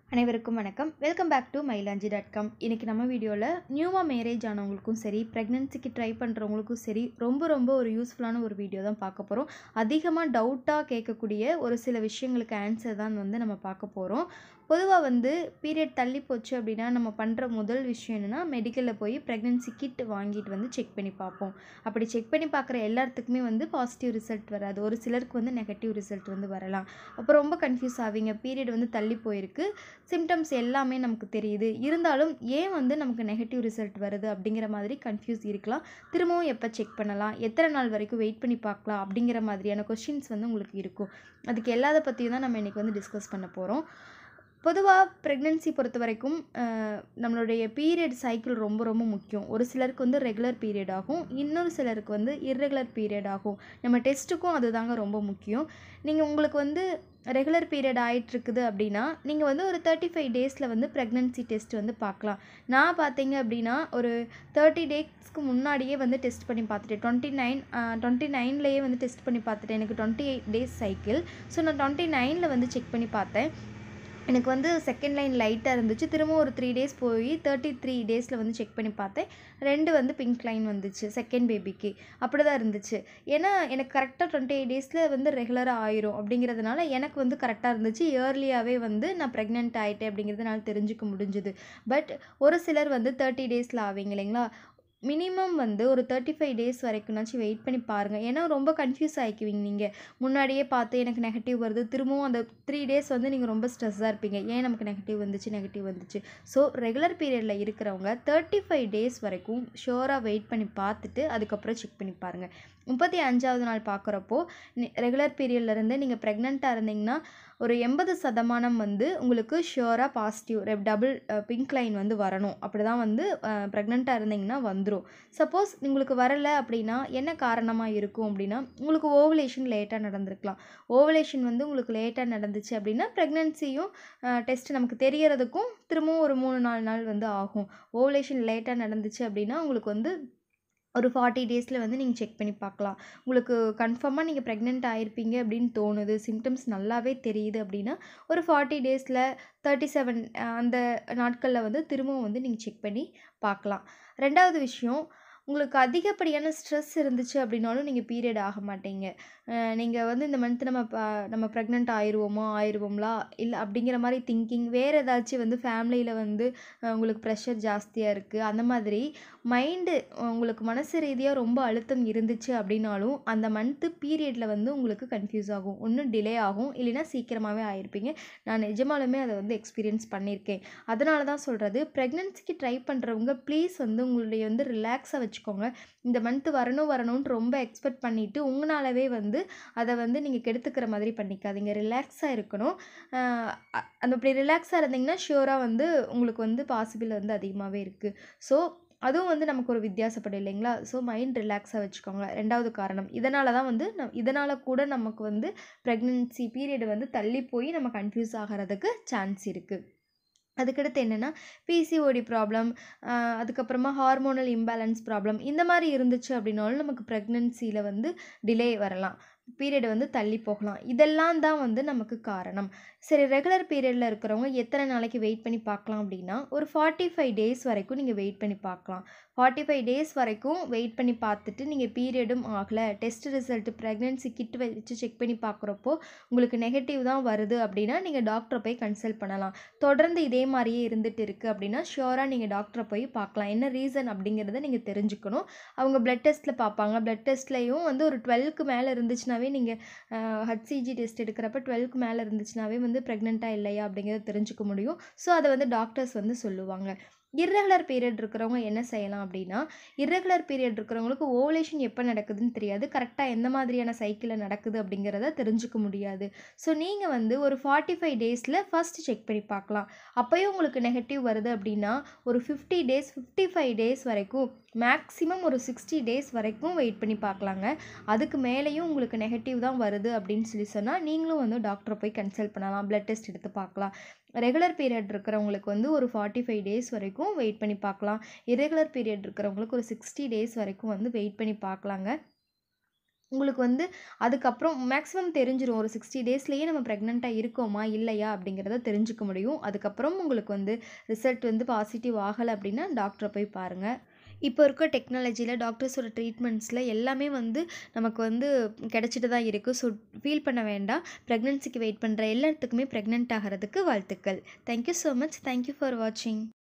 அனைவருக்கும் வணக்கம் welcome back to Mayilanji dot com இன்றைக்கி நம்ம வீடியோவில் நியூவாக மேரேஜ் ஆனவங்களுக்கும் சரி ப்ரெக்னென்சிக்கு ட்ரை பண்ணுறவங்களுக்கும் சரி ரொம்ப ரொம்ப ஒரு யூஸ்ஃபுல்லான ஒரு வீடியோ தான் பார்க்க போகிறோம் அதிகமாக டவுட்டாக கேட்கக்கூடிய ஒரு சில விஷயங்களுக்கு ஆன்சர் தான் வந்து நம்ம பார்க்க போகிறோம் பொதுவாக வந்து பீரியட் தள்ளி போச்சு அப்படின்னா நம்ம பண்ணுற முதல் விஷயம் என்னென்னா மெடிக்கலில் போய் ப்ரெக்னென்சி கிட் வாங்கிட்டு வந்து செக் பண்ணி பார்ப்போம் அப்படி செக் பண்ணி பார்க்குற எல்லாத்துக்குமே வந்து பாசிட்டிவ் ரிசல்ட் வராது ஒரு சிலருக்கு வந்து நெகட்டிவ் ரிசல்ட் வந்து வரலாம் அப்போ ரொம்ப கன்ஃபியூஸ் ஆவீங்க பீரியட் வந்து தள்ளி போயிருக்கு சிம்டம்ஸ் எல்லாமே நமக்கு தெரியுது இருந்தாலும் ஏன் வந்து நமக்கு நெகட்டிவ் ரிசல்ட் வருது அப்படிங்கிற மாதிரி கன்ஃபியூஸ் இருக்கலாம் திரும்பவும் எப்போ செக் பண்ணலாம் எத்தனை நாள் வரைக்கும் வெயிட் பண்ணி பார்க்கலாம் அப்படிங்கிற மாதிரியான கொஷின்ஸ் வந்து உங்களுக்கு இருக்கும் அதுக்கு எல்லாத பற்றியும் தான் நம்ம இன்றைக்கி வந்து டிஸ்கஸ் பண்ண போகிறோம் பொதுவாக ப்ரெக்னென்சி பொறுத்த வரைக்கும் அஹ், நம்மளுடைய பீரியட் சைக்கிள் ரொம்ப ரொம்ப முக்கியம் ஒரு சிலருக்கு வந்து ரெகுலர் பீரியட் ஆகும் இன்னொரு சிலருக்கு வந்து இர்ரெகுலர் பீரியட் ஆகும் நம்ம டெஸ்ட்டுக்கும் அதுதாங்க ரொம்ப முக்கியம் நீங்கள் உங்களுக்கு வந்து ரெகுலர் பீரியட் ஆயிட்டிருக்குது அப்படின்னா நீங்கள் வந்து ஒரு தேர்ட்டி ஃபைவ் டேஸில் வந்து ப்ரெக்னென்சி டெஸ்ட் வந்து பார்க்கலாம் நான் பார்த்தீங்க அப்படின்னா ஒரு தேர்ட்டி டேஸ்க்கு முன்னாடியே வந்து டெஸ்ட் பண்ணி பார்த்துட்டேன் டுவெண்ட்டி நைன் டுவெண்ட்டி நைன்லேயே வந்து டெஸ்ட் பண்ணி பார்த்துட்டேன் எனக்கு twenty eight days cycle so நான் டுவெண்ட்டி நைனில் வந்து செக் பண்ணி பார்த்தேன் எனக்கு வந்து செகண்ட் லைன் லைட்டாக இருந்துச்சு திரும்ப ஒரு த்ரீ டேஸ் போய் தேர்ட்டி த்ரீ டேஸில் வந்து செக் பண்ணி பார்த்தேன் ரெண்டு வந்து பிங்க் லைன் வந்துச்சு செகண்ட் பேபிக்கு அப்படி தான் இருந்துச்சு ஏன்னா எனக்கு கரெக்டாக டுவெண்ட்டி எயிட் டேஸில் வந்து ரெகுலராக ஆயிரும் அப்படிங்கிறதுனால எனக்கு வந்து கரெக்டாக இருந்துச்சு இயர்லியாகவே வந்து நான் ப்ரெக்னென்ட் ஆகிட்டேன் அப்படிங்கிறது என்னால் தெரிஞ்சுக்க முடிஞ்சுது பட் ஒரு சிலர் வந்து தேர்ட்டி டேஸில் ஆவீங்க இல்லைங்களா மினிமம் வந்து ஒரு தேர்ட்டி ஃபைவ் டேஸ் வரைக்கும்னாச்சும் வெயிட் பண்ணி பாருங்கள் ஏன்னா ரொம்ப கன்ஃபியூஸ் ஆகிக்குவீங்க நீங்கள் முன்னாடியே பார்த்து எனக்கு நெகட்டிவ் வருது திரும்பவும் அந்த த்ரீ டேஸ் வந்து நீங்கள் ரொம்ப ஸ்ட்ரெஸ்ஸாக இருப்பீங்க ஏன் நமக்கு நெகட்டிவ் வந்துச்சு நெகட்டிவ் வந்துச்சு ஸோ ரெகுலர் பீரியடில் இருக்கிறவங்க தேர்ட்டி ஃபைவ் டேஸ் வரைக்கும் ஷோராக வெயிட் பண்ணி பார்த்துட்டு அதுக்கப்புறம் செக் பண்ணி பாருங்கள் முப்பத்தி அஞ்சாவது நாள் பார்க்குறப்போ ரெகுலர் பீரியட்லேருந்து நீங்கள் ப்ரெக்னெண்ட்டாக இருந்தீங்கன்னா ஒரு எண்பது சதமானம் வந்து உங்களுக்கு ஷியோராக பாசிட்டிவ் ரெப் டபுள் பிங்க் லைன் வந்து வரணும் அப்படி தான் வந்து ப்ரெக்னெண்ட்டாக இருந்தீங்கன்னா வந்துடும் சப்போஸ் உங்களுக்கு வரலை அப்படின்னா என்ன காரணமாக இருக்கும் அப்படின்னா உங்களுக்கு ஓவலேஷன் லேட்டாக நடந்திருக்கலாம் ஓவலேஷன் வந்து உங்களுக்கு லேட்டாக நடந்துச்சு அப்படின்னா ப்ரெக்னென்சியும் டெஸ்ட் நமக்கு தெரியறதுக்கும் திரும்பவும் ஒரு மூணு நாலு நாள் வந்து ஆகும் ஓவலேஷன் லேட்டாக நடந்துச்சு அப்படின்னா உங்களுக்கு வந்து ஒரு ஃபார்ட்டி டேஸில் வந்து நீங்கள் செக் பண்ணி பார்க்கலாம் உங்களுக்கு கன்ஃபார்மாக நீங்கள் ப்ரெக்னென்ட் ஆயிருப்பீங்க அப்படின்னு தோணுது சிம்டம்ஸ் நல்லாவே தெரியுது அப்படின்னா ஒரு ஃபார்ட்டி டேஸில் தேர்ட்டி செவன் அந்த நாட்களில் வந்து திரும்பவும் வந்து நீங்கள் செக் பண்ணி பார்க்கலாம் ரெண்டாவது விஷயம் உங்களுக்கு அதிகப்படியான ஸ்ட்ரெஸ் இருந்துச்சு அப்படின்னாலும் நீங்கள் பீரியட் ஆக மாட்டீங்க நீங்கள் வந்து இந்த மந்த் நம்ம ப- நம்ம ப்ரெக்னென்ட் ஆயிடுவோமா ஆயிடுவோம்லா இல்லை அப்படிங்கிற மாதிரி திங்கிங் வேறு ஏதாச்சும் வந்து ஃபேமிலியில் வந்து அஹ், உங்களுக்கு ப்ரெஷர் ஜாஸ்தியாக இருக்குது அந்த மாதிரி மைண்டு உங்களுக்கு மனசு ரீதியாக ரொம்ப அழுத்தம் இருந்துச்சு அப்படின்னாலும் அந்த மந்த்து பீரியடில் வந்து உங்களுக்கு கன்ஃபியூஸ் ஆகும் ஒன்றும் டிலே ஆகும் இல்லைன்னா சீக்கிரமாகவே ஆயிருப்பீங்க நான் நிஜமாலுமே அதை வந்து எக்ஸ்பீரியன்ஸ் பண்ணியிருக்கேன் அதனால தான் சொல்கிறது ப்ரெக்னென்சிக்கு ட்ரை பண்ணுறவங்க ப்ளீஸ் வந்து உங்களுடைய வந்து ரிலாக்ஸாக வச்சுக்கோங்க இந்த மந்த்து வரணும் வரணும்னு ரொம்ப எக்ஸ்பெக்ட் பண்ணிவிட்டு உங்களாலவே வந்து அதை வந்து நீங்கள் கெடுத்துக்கிற மாதிரி பண்ணிக்காதீங்க ரிலாக்ஸாக இருக்கணும் ஆஹ் அ- அந்த அப்படி ரிலாக்ஸாக இருந்தீங்கன்னா ஷியோராக வந்து உங்களுக்கு வந்து பாசிபிள் வந்து அதிகமாகவே இருக்குது ஸோ அதுவும் வந்து நமக்கு ஒரு வித்தியாசப்படும் இல்லைங்களா ஸோ மைண்ட் ரிலாக்ஸாக வச்சுக்கோங்க ரெண்டாவது காரணம் இதனால தான் வந்து நம் இதனால் கூட நமக்கு வந்து ப்ரெக்னென்சி பீரியட் வந்து தள்ளி போய் நம்ம கன்ஃபியூஸ் ஆகிறதுக்கு சான்ஸ் இருக்குது அதுக்கடுத்து என்னென்னா பிசிஓடி ப்ராப்ளம் அதுக்கப்புறமா ஹார்மோனல் இம்பேலன்ஸ் ப்ராப்ளம் இந்த மாதிரி இருந்துச்சு அப்படின்னாலும் நமக்கு ப்ரெக்னென்சியில் வந்து டிலே வரலாம் பீரியட் வந்து தள்ளி போகலாம் இதெல்லாம் தான் வந்து நமக்கு காரணம் சரி ரெகுலர் பீரியடில் இருக்கிறவங்க எத்தனை நாளைக்கு வெயிட் பண்ணி பார்க்கலாம் அப்படின்னா ஒரு ஃபார்ட்டி ஃபைவ் டேஸ் வரைக்கும் நீங்கள் வெயிட் பண்ணி பார்க்கலாம் ஃபார்ட்டி ஃபைவ் டேஸ் வரைக்கும் வெயிட் பண்ணி பார்த்துட்டு நீங்கள் பீரியடும் ஆகலை டெஸ்ட் ரிசல்ட் ப்ரெக்னென்சி கிட் வச்சு செக் பண்ணி பார்க்குறப்போ உங்களுக்கு நெகட்டிவ் தான் வருது அப்படின்னா நீங்கள் டாக்டரை போய் கன்சல்ட் பண்ணலாம் தொடர்ந்து இதே மாதிரியே இருந்துட்டு இருக்குது அப்படின்னா ஷியோராக நீங்கள் டாக்டரை போய் பார்க்கலாம் என்ன ரீசன் அப்படிங்கிறத நீங்கள் தெரிஞ்சுக்கணும் அவங்க பிளட் டெஸ்ட்டில் பார்ப்பாங்க பிளட் டெஸ்ட்லேயும் வந்து ஒரு டுவெல்க்கு மேலே இருந்துச்சுனாவே நீங்கள் ஹச்சிஜி டெஸ்ட் எடுக்கிறப்ப டுவெல்க்கு மேலே இருந்துச்சுனாவே வந்து ப்ரெக்னெண்ட்டாக இல்லையா அப்படிங்கிறத தெரிஞ்சுக்க முடியும் ஸோ அதை வந்து டாக்டர்ஸ் வந்து சொல்லுவாங்க இர்ரெகுலர் பீரியட் இருக்கிறவங்க என்ன செய்யலாம் அப்படின்னா இர்ரெகுலர் பீரியட் இருக்கிறவங்களுக்கு ஓவலேஷன் எப்போ நடக்குதுன்னு தெரியாது கரெக்டாக எந்த மாதிரியான சைக்கிளில் நடக்குது அப்படிங்கிறத தெரிஞ்சுக்க முடியாது ஸோ நீங்கள் வந்து ஒரு ஃபார்ட்டி ஃபைவ் டேஸில் ஃபஸ்ட் செக் பண்ணி பார்க்கலாம் அப்போயும் உங்களுக்கு நெகட்டிவ் வருது அப்படின்னா ஒரு fifty days fifty five days வரைக்கும் மேக்ஸிமம் ஒரு சிக்ஸ்டி டேஸ் வரைக்கும் வெயிட் பண்ணி பார்க்கலாங்க அதுக்கு மேலேயும் உங்களுக்கு நெகட்டிவ் தான் வருது அப்படின்னு சொல்லி சொன்னால் நீங்களும் வந்து டாக்டரை போய் கன்சல்ட் பண்ணலாம் பிளட் டெஸ்ட் எடுத்து பார்க்கலாம் ரெகுலர் பீரியட் இருக்கிறவங்களுக்கு வந்து ஒரு ஃபார்ட்டி ஃபைவ் டேஸ் வரைக்கும் வெயிட் பண்ணி பார்க்கலாம் இரெகுலர் பீரியட் இருக்கிறவங்களுக்கு ஒரு சிக்ஸ்டி டேஸ் வரைக்கும் வந்து வெயிட் பண்ணி பார்க்கலாங்க உங்களுக்கு வந்து அதுக்கப்புறம் மேக்ஸிமம் தெரிஞ்சிரும் ஒரு சிக்ஸ்டி டேஸ்லேயே நம்ம ப்ரெக்னெண்ட்டாக இருக்கோமா இல்லையா அப்படிங்கிறத தெரிஞ்சுக்க முடியும் அதுக்கப்புறம் உங்களுக்கு வந்து ரிசல்ட் வந்து பாசிட்டிவ் ஆகலை அப்படின்னா டாக்டரை போய் பாருங்கள் இப்போ இருக்க டெக்னாலஜியில் டாக்டர்ஸோட ட்ரீட்மெண்ட்ஸில் எல்லாமே வந்து நமக்கு வந்து கிடச்சிட்டு தான் இருக்குது ஸோ ஃபீல் பண்ண வேண்டாம் ப்ரெக்னென்சிக்கு வெயிட் பண்ணுற எல்லாத்துக்குமே ப்ரெக்னென்ட் ஆகிறதுக்கு வாழ்த்துக்கள் thank you so much thank you for வாட்சிங்